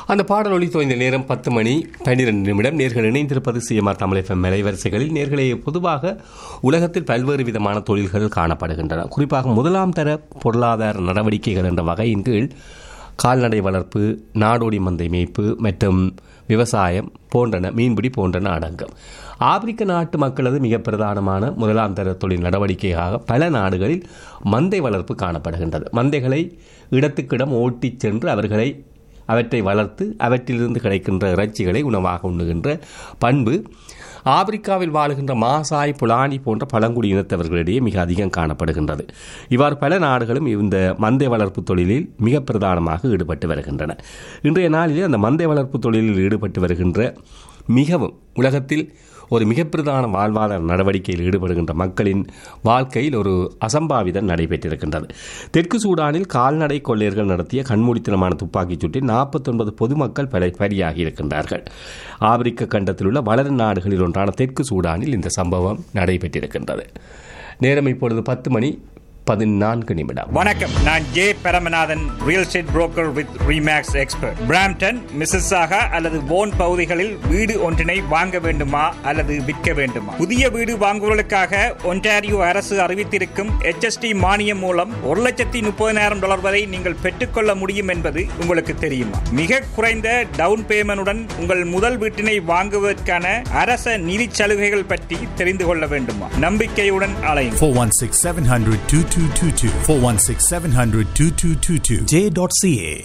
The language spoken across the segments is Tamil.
அந்த பாடல் ஒளி தோய்ந்த நேரம் பத்து மணி பன்னிரண்டு நிமிடம் நேர்கள் இணைந்திருப்பது சிஎம்ஆர் தமிழ் எஃப்எம் அலைவரிசைகளில் நேர்களே பொதுவாக உலகத்தில் பல்வேறு விதமான தொழில்கள் காணப்படுகின்றன குறிப்பாக முதலாம் தர பொருளாதார நடவடிக்கைகள் என்ற வகையின் கீழ் கால்நடை வளர்ப்பு நாடோடி மந்தை மேய்ப்பு மற்றும் விவசாயம் போன்றன மீன்பிடி போன்றன அடங்கும் ஆப்பிரிக்க நாட்டு மக்களது மிக பிரதானமான முதலாம் தர தொழில் நடவடிக்கையாக பல நாடுகளில் மந்தை வளர்ப்பு காணப்படுகின்றது மந்தைகளை இடத்துக்கிடம் ஓட்டிச் சென்று அவர்களை அவற்றை வளர்த்து அவற்றிலிருந்து கிடைக்கின்ற இறைச்சிகளை உணவாக உண்ணுகின்ற பண்பு ஆப்பிரிக்காவில் வாழுகின்ற மாசாய் புலானி போன்ற பழங்குடி இனத்தவர்களிடையே மிக அதிகம் காணப்படுகின்றது இவ்வாறு பல நாடுகளும் இந்த மந்தை வளர்ப்பு தொழிலில் மிக பிரதானமாக ஈடுபட்டு வருகின்றன இன்றைய நாளிலே அந்த மந்தை வளர்ப்பு தொழிலில் ஈடுபட்டு வருகின்ற மிகவும் உலகத்தில் ஒரு மிக பிரதான வாழ்வாதார நடவடிக்கையில் ஈடுபடுகின்ற மக்களின் வாழ்க்கையில் ஒரு அசம்பாவிதம் நடைபெற்றிருக்கின்றது தெற்கு சூடானில் கால்நடை கொள்ளையர்கள் நடத்திய கண்மூடித்தனமான துப்பாக்கிச் சூட்டில் நாற்பத்தொன்பது பொதுமக்கள் பலி பலியாகி இருக்கின்றார்கள் ஆப்பிரிக்க கண்டத்தில் உள்ள வளரும் நாடுகளில் ஒன்றான தெற்கு சூடானில் இந்த சம்பவம் நடைபெற்றிருக்கின்றது நேரம் இப்பொழுது பத்து மணி பதினான்கு நிமிடம் வணக்கம் நான் J Paramanathan real estate broker with Remax expert Brampton Mississauga அல்லது போன் பகுதிகளில் வீடு ஒன்றினை வாங்க வேண்டுமா அல்லது விற்க வேண்டுமா புதிய வீடு வாங்குவதற்காக ஒன்டாரியோ அரசு அறிவித்திருக்கும் HST மானியம் மூலம் ஒரு லட்சத்தி முப்பதினாயிரம் டாலர் வரை நீங்கள் பெற்றுக்கொள்ள முடியும் என்பது உங்களுக்கு தெரியுமா மிக குறைந்த டவுன் பேமெண்டுடன் உங்கள் முதல் வீட்டினை வாங்குவதற்கான அரச நிதி சலுகைகள் பற்றி தெரிந்து கொள்ள வேண்டுமா நம்பிக்கையுடன் அலையும் 416 700 2222. 416 700 2222. J.ca.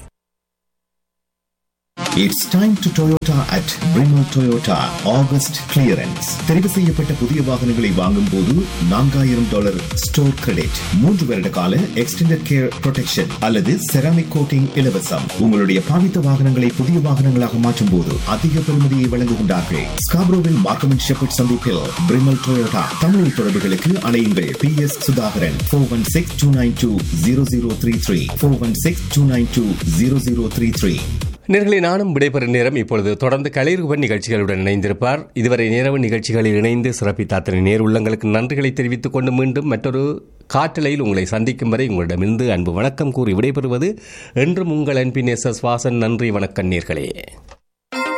It's time to Toyota at Brimo Toyota August clearance. தெரிவு செய்யப்பட்ட புதிய வாகனங்களை வாங்கும் போது நான்காயிரம் டாலர் ஸ்டோர் கிரெடிட் மூன்று வருட கால எக்ஸ்டெண்டட் கேர் ப்ரொடெக்ஷன் அல்லது செராமிக் கோட்டிங் இலவசம் உங்களுடைய பாவித்த வாகனங்களை புதிய வாகனங்களாக மாற்றும் போது அதிக பெறுமதியை வழங்குகின்றார்கள் ஸ்காப்ரோவில் மார்க்கமன் ஷெப்பர்ட் சந்திப்பில் பிரிமல் டொயோட்டா தமிழ் தொடர்புகளுக்கு அலையுங்கள் P S Sudhakaran four one six two nine two zero zero three three four one six two nine two zero zero three three நேர்களை நானும் விடைபெறும் நேரம் இப்பொழுது தொடர்ந்து கலைருவன் நிகழ்ச்சிகளுடன் இணைந்திருப்பார் இதுவரை நேரவு நிகழ்ச்சிகளில் இணைந்து சிறப்பித்த அத்தனை நேர் உள்ளங்களுக்கு நன்றிகளை தெரிவித்துக் கொண்டு மீண்டும் மற்றொரு காற்றலையில் உங்களை சந்திக்கும் வரை உங்களிடமிருந்து அன்பு வணக்கம் கூறி விடைபெறுவது என்றும் உங்கள் அன்பின் எஸ் எஸ் வாசன் நன்றி வணக்கம் நேர்களே